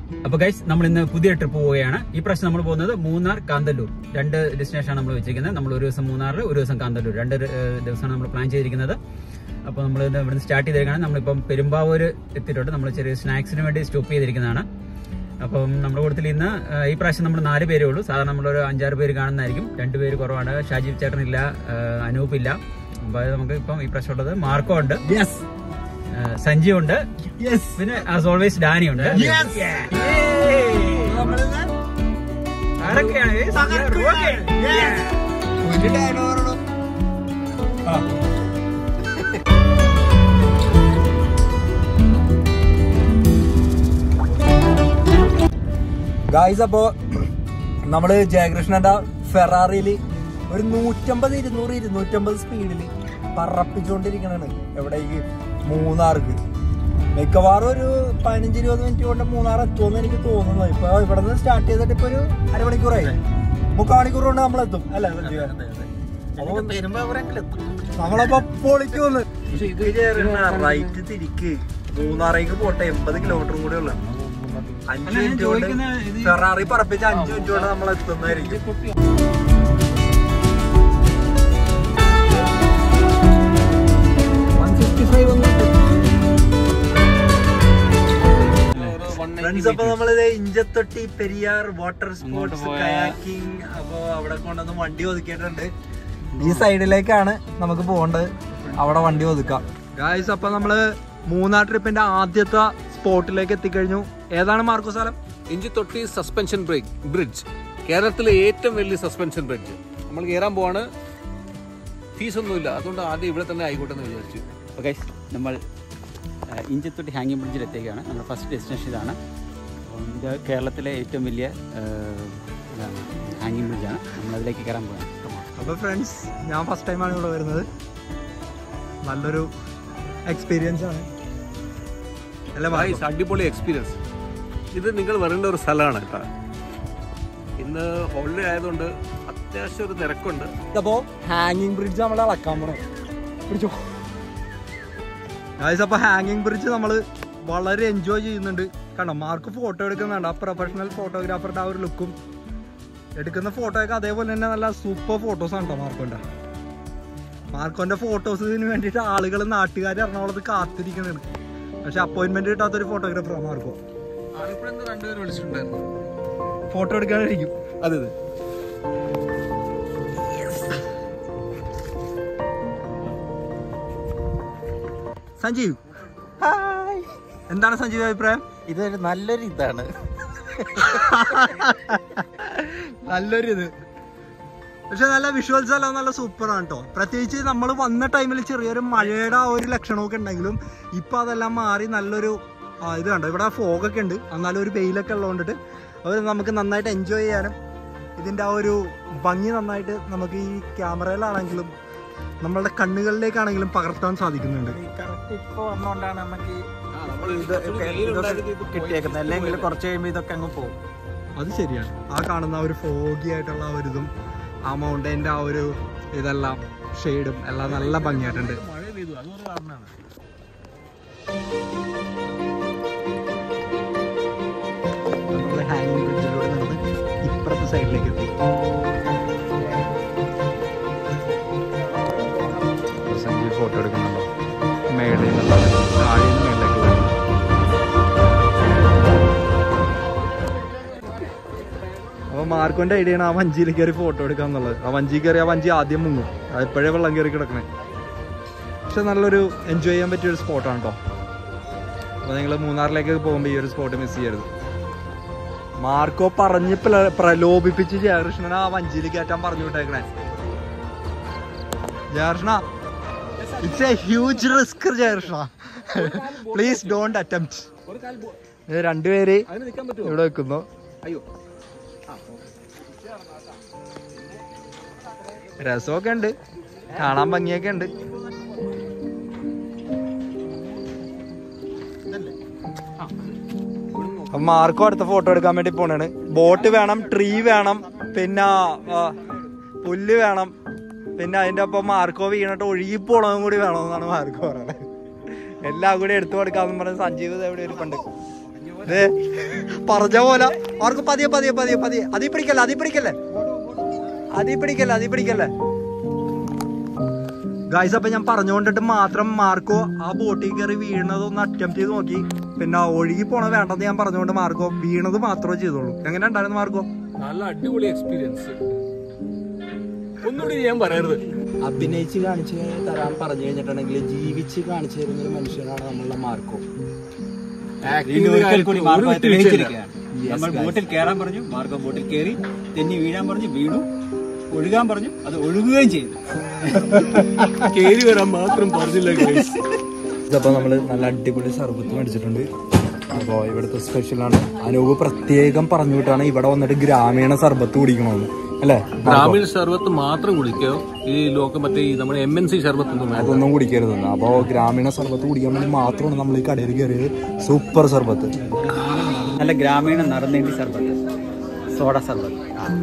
അപ്പൊ ഗൈസ് നമ്മൾ ഇന്ന് പുതിയ ട്രിപ്പ് പോവുകയാണ് ഈ പ്രാവശ്യം നമ്മൾ പോകുന്നത് മൂന്നാർ കാന്തല്ലൂർ രണ്ട് ഡെസ്റ്റിനേഷൻ ആണ് നമ്മൾ വെച്ചിരിക്കുന്നത് നമ്മൾ ഒരു ദിവസം മൂന്നാറിൽ ഒരു ദിവസം കാന്തല്ലൂർ രണ്ട് ഏഹ്, ദിവസമാണ് നമ്മൾ പ്ലാൻ ചെയ്തിരിക്കുന്നത് അപ്പോൾ നമ്മൾ ഇത് ഇവിടുന്ന് സ്റ്റാർട്ട് ചെയ്തിരിക്കുകയാണ് നമ്മളിപ്പം പെരുമ്പാവൂര് എത്തിയിട്ടുണ്ട് നമ്മൾ ചെറിയ സ്നാക്സിന് വേണ്ടി സ്റ്റോപ്പ് ചെയ്തിരിക്കുന്നതാണ് അപ്പം നമ്മുടെ കൂട്ടത്തിൽ ഇന്ന് ഏഹ്, ഈ പ്രാവശ്യം നമ്മൾ നാല് പേരേ ഉള്ളൂ സാധാരണ നമ്മളൊരു അഞ്ചാറ് പേര് കാണുന്നതായിരിക്കും രണ്ട് പേര് കുറവാണ് ഷാജീവ് ചേട്ടനില്ല ഏഹ്, അനൂപ് ഇല്ല അപ്പോൾ അത് നമുക്ക് ഇപ്പം ഈ പ്രാവശ്യം ഉള്ളത് മാർക്കോ ഉണ്ട് യെസ് ഏഹ്, സഞ്ജീവ് ഉണ്ട് യെസ് പിന്നെ ആസ് ഓൾവേസ് ഡാനി ഉണ്ട് ആരൊക്കെയാണ് guys? Okay. ഒരു ഡയലോഗ് ഗായ്സ് അപ്പോ നമ്മള് ജയകൃഷ്ണന്റെ ഫെറാറിയിൽ ഒരു നൂറ്റമ്പത് ഇരുന്നൂറ് ഇരുന്നൂറ്റമ്പത് സ്പീഡിൽ പറപ്പിച്ചുകൊണ്ടിരിക്കണാണ് എവിടേക്ക് മൂന്നാർക്ക് മിക്കവാറും ഒരു പതിനഞ്ച് ഇരുപത് മിനിറ്റ് കൊണ്ട് മൂന്നാർ എത്തുമെന്ന് എനിക്ക് തോന്നുന്നു ഇപ്പൊ ഇവിടെ നിന്ന് സ്റ്റാർട്ട് ചെയ്തിട്ട് ഇപ്പൊ ഒരു അരമണിക്കൂറായി മുക്കാൽ മണിക്കൂർ കൊണ്ട് നമ്മളെത്തും അല്ലേ സഞ്ജീവ? നമ്മളപ്പോ പൊളിക്കുമെന്ന് റൈറ്റ് തിരിക്ക് മൂന്നാറേക്ക് പോട്ടെ എൺപത് കിലോമീറ്ററും കൂടെ ഉള്ള അഞ്ച് അല്ല, ഞാൻ മിനിറ്റ് കൊണ്ട് ചോദിക്കുന്നത് ഇത് ഫെറാറി പറപ്പിച്ച് അഞ്ച് മിനിറ്റ് കൊണ്ട് നമ്മൾ എത്തുന്നതായിരിക്കും ഫ്രണ്ട്സ് അപ്പൊ നമ്മളിത് Inchathotti Periyar water sports kayaking അപ്പൊ അവിടെ കൊണ്ടുവന്ന് വണ്ടി ഒതുക്കിയിട്ടുണ്ട് ഈ സൈഡിലേക്കാണ് നമുക്ക് പോകേണ്ടത് അവിടെ വണ്ടി ഒതുക്കാം ഗായ്സ് അപ്പൊ നമ്മള് മൂന്നാർ ട്രിപ്പിന്റെ ആദ്യത്തെ സ്പോട്ടിലേക്ക് എത്തിക്കഴിഞ്ഞു ഏതാണ് മാർക്കോ സ്ഥലം ഇഞ്ചിത്തൊട്ടി സസ്പെൻഷൻ ബ്രേക്ക് ബ്രിഡ്ജ് കേരളത്തിലെ ഏറ്റവും വലിയ സസ്പെൻഷൻ ബ്രിഡ്ജ് നമ്മൾ കയറാൻ പോവാണ് ഫീസ് ഒന്നുമില്ല അതുകൊണ്ട് ആദ്യം ഇവിടെ തന്നെ ആയിക്കോട്ടെ എന്ന് വിചാരിച്ചു ഓക്കെ നമ്മൾ ആ, ഇഞ്ചത്തൊട്ടി ഹാങ്ങിങ് ബ്രിഡ്ജിൽ എത്തിക്കുകയാണ് നമ്മുടെ ഫസ്റ്റ് ഡെസ്റ്റിനേഷൻ ഇതാണ് അപ്പം ഇത് കേരളത്തിലെ ഏറ്റവും വലിയ ഹാങ്ങിങ് ബ്രിഡ്ജാണ് നമ്മൾ അതിലേക്ക് കയറാൻ പോകുന്നത് അപ്പൊ ഫ്രണ്ട്സ് ഞാൻ ഫസ്റ്റ് ടൈമാണ് ഇവിടെ വരുന്നത് നല്ലൊരു എക്സ്പീരിയൻസ് ആണ് അല്ലേ മാർക്കോ? Guys, അടിപൊളി എക്സ്പീരിയൻസ് ഇത് നിങ്ങൾ വരേണ്ട ഒരു സ്ഥലമാണ് കേട്ടോ ഇന്ന് ഹോളിഡേ ആയതുകൊണ്ട് അത്യാവശ്യം ഒരു തിരക്കുണ്ട് അപ്പോ ഹാങ്ങിങ് ബ്രിഡ്ജ് നമ്മൾ അളക്കാൻ പോണം പിടിച്ചോ ഗായ്സ് അപ്പൊ ഹാങ്ങിങ് ബ്രിഡ്ജ് നമ്മൾ വളരെ എൻജോയ് ചെയ്യുന്നുണ്ട് കണ്ടോ മാർക്ക് ഫോട്ടോ എടുക്കുന്നുണ്ട് ആ പ്രൊഫഷണൽ ഫോട്ടോഗ്രാഫറുടെ ആ ഒരു ലുക്കും എടുക്കുന്ന ഫോട്ടോ ഒക്കെ അതേപോലെ തന്നെ നല്ല സൂപ്പർ ഫോട്ടോസ് ആണ് കേട്ടോ മാർക്കോന്റെ മാർക്കോന്റെ ഫോട്ടോസിന് വേണ്ടിയിട്ട് ആളുകൾ നാട്ടുകാർ എറണാകുളത്ത് കാത്തിരിക്കുന്നുണ്ട് പക്ഷെ അപ്പോയിന്റ്മെന്റ് കിട്ടാത്തൊരു ഫോട്ടോഗ്രാഫറാണ് മാർക്കോ രണ്ടുപേരും വിളിച്ചിട്ടുണ്ടായിരുന്നു ഫോട്ടോ എടുക്കാനിരിക്കും അതെ അതെ സഞ്ജീവ് എന്താണ് സഞ്ജീവ് അഭിപ്രായം ഇതൊരു നല്ലൊരു ഇതാണ് നല്ലൊരു ഇത് പക്ഷെ നല്ല വിഷ്വൽസ് എല്ലാം നല്ല സൂപ്പറാണ് കേട്ടോ പ്രത്യേകിച്ച് നമ്മൾ വന്ന ടൈമിൽ ചെറിയൊരു മഴയുടെ ആ ഒരു ലക്ഷണമൊക്കെ ഉണ്ടെങ്കിലും ഇപ്പൊ അതെല്ലാം മാറി നല്ലൊരു ആ, ഇത് കണ്ടോ ഇവിടെ ഫോഗൊക്കെ ഉണ്ട് എന്നാലും ഒരു വെയിലൊക്കെ ഉള്ളതുകൊണ്ടിട്ട് അത് നമുക്ക് നന്നായിട്ട് എൻജോയ് ചെയ്യാനും ഇതിന്റെ ആ ഒരു ഭംഗി നന്നായിട്ട് നമുക്ക് ഈ ക്യാമറയിലാണെങ്കിലും നമ്മളുടെ കണ്ണുകളിലേക്കാണെങ്കിലും പകർത്താൻ സാധിക്കുന്നുണ്ട് കറക്റ്റ് ഇപ്പൊ വന്നോണ്ടാണ് നമുക്ക് ഈ ഇത് ഒക്കെ ഇതൊക്കെ കിട്ടിയേക്കുന്നത് അല്ലെങ്കിൽ കുറച്ച് കഴിയുമ്പോ ഇതൊക്കെ അങ്ങ് പോകും അത് ശരിയാണ് ആ കാണുന്ന ആ ഒരു ഫോഗി ആയിട്ടുള്ള ആ ഒരു ഇതും ആ മൗണ്ടൈൻ്റെ ആ ഒരു ഇതെല്ലാം ഷെയ്ഡും എല്ലാം നല്ല ഭംഗിയായിട്ടുണ്ട് മഴ പെയ്തു അതൊരു കാരണമാണ് നമ്മൾ ഹാങ്ങിങ് ബ്രിഡ്ജിലൂടെ നടന്ന് ഇപ്പുറത്തെ സൈഡിലേക്ക് എത്തി സഞ്ജീവ് ഫോട്ടോ എടുക്കുന്നുണ്ടോ മേളിൽ നിന്നുള്ള താഴെ നിന്ന് മേളിലേക്ക് വരുന്നു അപ്പൊ മാർക്കോന്റെ ഐഡിയ ആണ് ആ വഞ്ചിയിൽ കയറി ഫോട്ടോ എടുക്കാന്നുള്ളത് ആ വഞ്ചി കയറി ആ വഞ്ചി ആദ്യം മുങ്ങും അത് എപ്പോഴേ വെള്ളം കയറി കിടക്കണേ പക്ഷെ നല്ലൊരു എൻജോയ് ചെയ്യാൻ പറ്റിയ ഒരു സ്പോട്ടാണ് കേട്ടോ അപ്പൊ നിങ്ങൾ മൂന്നാറിലേക്ക് പോകുമ്പോൾ ഈ ഒരു സ്പോട്ട് മിസ് ചെയ്യരുത് മാർക്കോ പറഞ്ഞ് പ്ര- പ്രലോഭിപ്പിച്ച് ജയകൃഷ്ണനെ ആ വഞ്ചിയിൽ കയറ്റാൻ പറഞ്ഞു വിട്ടേക്കണേ Jayakrishna it's a huge risk Jayakrishna please don't attempt രണ്ടുപേര് അതിന് നിൽക്കാൻ പറ്റുമോ ഇവിടെ വെക്കുന്നു അയ്യോ രസമൊക്കെ ഉണ്ട് കാണാൻ ഭംഗിയൊക്കെ ഉണ്ട് അപ്പൊ മാർക്കോ അടുത്ത ഫോട്ടോ എടുക്കാൻ വേണ്ടി പോണാണ് ബോട്ട് വേണം ട്രീ വേണം പിന്നെ ആ, പുല്ല് വേണം പിന്നെ അതിന്റെ ഒപ്പം മാർക്കോ വീണിട്ട് ഒഴുകി പോണതും കൂടി വേണമെന്നാണ് മാർക്കോ പറയുന്നത് എല്ലാം കൂടി എടുത്തു കൊടുക്കാന്ന് പറഞ്ഞ് സഞ്ജീവ് ദേ ഇവിടെ ഇരിപ്പുണ്ട് ദേ, പറഞ്ഞ പോലെ അവർക്ക് പതിയെ പതിയെ പതിയെ പതിയെ അതീ പിടിക്കല്ലേ അതീ പിടിക്കല്ലേ അതീ പിടിക്കല്ലേ അതീ പിടിക്കല്ലേ ഗായ്സ് അപ്പൊ ഞാൻ പറഞ്ഞുകൊണ്ടിട്ട് മാത്രം മാർക്കോ ആ ബോട്ടിൽ കയറി വീണത് ഒന്ന് അറ്റംപ്റ്റ് ചെയ്ത് നോക്കി പിന്നെ ഒഴുകി പോണ വേണ്ടെന്ന് ഞാൻ പറഞ്ഞുകൊണ്ട് മാർക്കോ വീണത് മാത്രമേ ചെയ്തോളൂ എങ്ങനെ ഉണ്ടായിരുന്നു മാർക്കോ നല്ല അടിപൊളി എക്സ്പീരിയൻസ് ഒന്നുകൂടി ഞാൻ പറയരുത് അഭിനയിച്ച് കാണിച്ച് തരാൻ പറഞ്ഞു കഴിഞ്ഞിട്ടുണ്ടെങ്കിൽ ജീവിച്ച് കാണിച്ചു തരുന്ന ഒരു മനുഷ്യനാണ് നമ്മളുടെ മാർക്കോ വീണ്ടും ഒരിക്കൽ കൂടി മാർഗം ഒരു വിട്ടുവീഴ്ചയില്ല. തെളിയിച്ചിരിക്കുകയാണ് നമ്മൾ ബോട്ടിൽ കയറാൻ പറഞ്ഞു മാർഗം ബോട്ടിൽ കയറി തെന്നി വീഴാൻ പറഞ്ഞു വീണു ഒഴുകാൻ പറഞ്ഞു അത് ഒഴുകുകയും ചെയ്തു കേറി വരാൻ മാത്രം പറഞ്ഞില്ല guys. ഇതപ്പോ നമ്മള് നല്ല അടിപൊളി സർബത്ത് മേടിച്ചിട്ടുണ്ട് അപ്പോ ഇവിടുത്തെ സ്പെഷ്യലാണ് അനൂപ് പ്രത്യേകം പറഞ്ഞു വിട്ടാണ് ഇവിടെ വന്നിട്ട് ഗ്രാമീണ സർബത്ത് കുടിക്കണമെന്ന് അല്ലേ ഗ്രാമീണ ശർബത്ത് മാത്രം കുടിക്കോ ഈ ലോകം മറ്റേ ഈ നമ്മുടെ എം എൻ സി ശർബത്ത് ഒന്നും വേണ്ട അതൊന്നും കുടിക്കരുതെന്ന് അപ്പോ ഗ്രാമീണ സർബത്ത് കുടിക്കാൻ വേണ്ടി മാത്രമാണ് നമ്മൾ ഈ കടയിൽ കയറിയത് സൂപ്പർ സർബത്ത് നല്ല ഗ്രാമീണ നറുനീണ്ടി സർബത്ത് സോഡ സർബത്ത്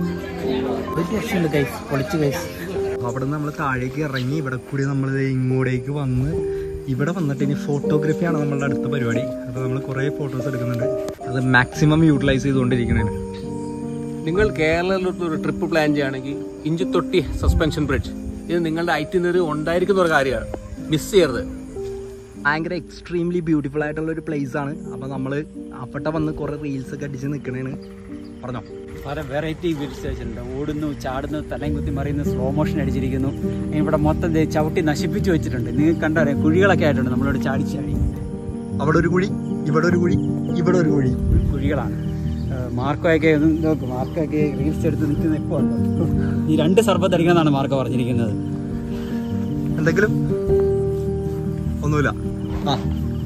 അവിടെ നമ്മൾ താഴേക്ക് ഇറങ്ങി ഇവിടെ കൂടി നമ്മൾ ഇങ്ങോട്ടേക്ക് വന്ന് ഇവിടെ വന്നിട്ട് ഇനി ഫോട്ടോഗ്രാഫിയാണ് നമ്മളുടെ അടുത്ത പരിപാടി അപ്പോൾ നമ്മൾ കുറേ ഫോട്ടോസ് എടുക്കുന്നുണ്ട് അത് മാക്സിമം യൂട്ടിലൈസ് ചെയ്തുകൊണ്ടിരിക്കുന്നതാണ് നിങ്ങൾ കേരളത്തിലോട്ട് ഒരു ട്രിപ്പ് പ്ലാൻ ചെയ്യുകയാണെങ്കിൽ ഇഞ്ചിത്തൊട്ടി സസ്പെൻഷൻ ബ്രിഡ്ജ് ഇത് നിങ്ങളുടെ ഐറ്റിനറി ഉണ്ടായിരിക്കുന്ന ഒരു കാര്യമാണ് മിസ് ചെയ്യരുത് ഭയങ്കര എക്സ്ട്രീംലി ബ്യൂട്ടിഫുൾ ആയിട്ടുള്ള ഒരു പ്ലേസ് ആണ് അപ്പോൾ നമ്മൾ അപ്പട്ട വന്ന് കുറേ റീൽസ് ഒക്കെ അടിച്ച് നിൽക്കണേണ് പറഞ്ഞോ പല വെറൈറ്റി വിരിച്ച് വെച്ചിട്ടുണ്ട് ഓടുന്നു ചാടുന്നു തലയും കുത്തി മറിയുന്നു സ്ലോ മോഷൻ അടിച്ചിരിക്കുന്നു ഇവിടെ മൊത്തം ദേ ചവിട്ടി നശിപ്പിച്ചു വെച്ചിട്ടുണ്ട് നിങ്ങൾക്ക് കണ്ടറിയാം കുഴികളൊക്കെ ആയിട്ടുണ്ട് നമ്മളോട് ചാടി ചാടി അവിടെ ഒരു കുഴി ഇവിടെ ഒരു കുഴി ഇവിടെ ഒരു കുഴി കുഴികളാണ് ഏഹ് മാർക്കോയൊക്കെ ഒന്ന് നോക്ക് മാർക്കോയൊക്കെ റീൽസ് എടുത്ത് നിൽക്കുന്ന ഇപ്പോൾ ഉണ്ടോ ഈ രണ്ട് സർബത്ത് അടിക്കണമെന്നാണ് മാർക്കോ പറഞ്ഞിരിക്കുന്നത് എന്തെങ്കിലും ഒന്നുമില്ല ആ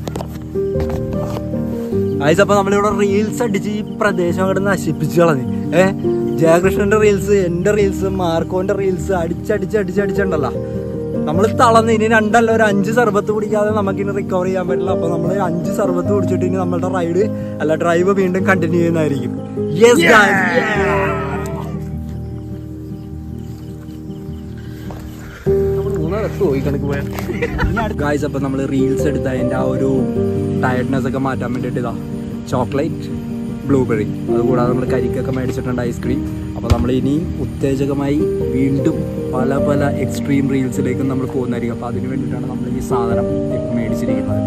ആയിസ് അപ്പൊ നമ്മളിവിടെ റീൽസ് അടിച്ച് ഈ പ്രദേശം അങ്ങോട്ട് നശിപ്പിച്ചു കളഞ്ഞു ഏ ജയകൃഷ്ണന്റെ റീൽസ് എന്റെ റീൽസ് മാർക്കോന്റെ റീൽസ് അടിച്ചടിച്ച് അടിച്ചടിച്ചുണ്ടല്ലോ നമ്മൾ തളർന്ന് ഇനി രണ്ടല്ല ഒരു അഞ്ച് സർബത്ത് കുടിക്കാതെ നമുക്ക് ഇനി റിക്കവർ ചെയ്യാൻ പറ്റില്ല അപ്പൊ നമ്മൾ അഞ്ച് സർബത്ത് കുടിച്ചിട്ട് ഇനി നമ്മളുടെ റൈഡ് അല്ല ഡ്രൈവ് വീണ്ടും കണ്ടിന്യൂ ചെയ്യുന്നതായിരിക്കും യെസ് മൂന്നാറെത്തു പോയി കണക്ക് പോയാൽ ഗായ്സ് അപ്പം നമ്മൾ റീൽസ് എടുത്ത അതിൻ്റെ ആ ഒരു ടയർഡ്നെസ് ഒക്കെ മാറ്റാൻ വേണ്ടിയിട്ട് ഇതാ ചോക്ലേറ്റ് ബ്ലൂബെറി അതുകൂടാതെ നമ്മൾ കരിക്കൊക്കെ മേടിച്ചിട്ടുണ്ട് ഐസ്ക്രീം അപ്പോൾ നമ്മൾ ഇനി ഉത്തേജകമായി വീണ്ടും പല പല എക്സ്ട്രീം റീൽസിലേക്കും നമ്മൾ പോകുന്നതായിരിക്കും അപ്പോൾ അതിന് വേണ്ടിയിട്ടാണ് നമ്മൾ ഈ സാധനം ഇപ്പം മേടിച്ചിരിക്കുന്നത്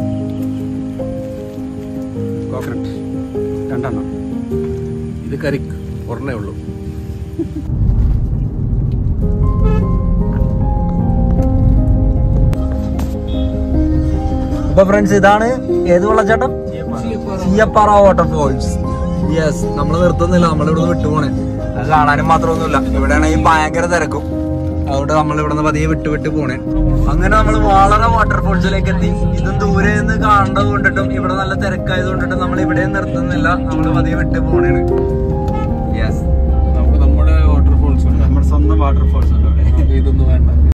കോക്കനട്ട് രണ്ടെണ്ണം ഇത് കരിക്ക് ഒരെണ്ണേ ഉള്ളൂ അപ്പൊ ഫ്രണ്ട്സ് ഇതാണ് ഏത് വെള്ളച്ചാട്ടം ചീയപ്പാറ വാട്ടർഫോൾസ് യെസ് നമ്മൾ നിർത്തുന്നില്ല നമ്മൾ ഇവിടുന്ന് വിട്ടുപോണേ അത് കാണാനും മാത്രമൊന്നുമില്ല ഇവിടെയാണെങ്കിൽ ഭയങ്കര തിരക്കും അതുകൊണ്ട് നമ്മൾ ഇവിടുന്ന് പതിയെ വിട്ട് വിട്ട് പോണേ അങ്ങനെ നമ്മൾ വളരെ വാട്ടർഫോൾസിലേക്ക് എത്തി ഇതും ദൂരെ നിന്ന് കാണേണ്ടത് കൊണ്ടിട്ടും ഇവിടെ നല്ല തിരക്കായത് കൊണ്ടിട്ടും നമ്മൾ ഇവിടെയും നിർത്തുന്നില്ല നമ്മൾ പതിയെ വിട്ട് പോണേണ് യെസ് നമുക്ക് നമ്മുടെ വാട്ടർഫോൾസ് ഉണ്ട് നമ്മുടെ സ്വന്തം വാട്ടർഫോൾസ് ഉണ്ട് അവിടെ ഇതൊന്നും വേണ്ട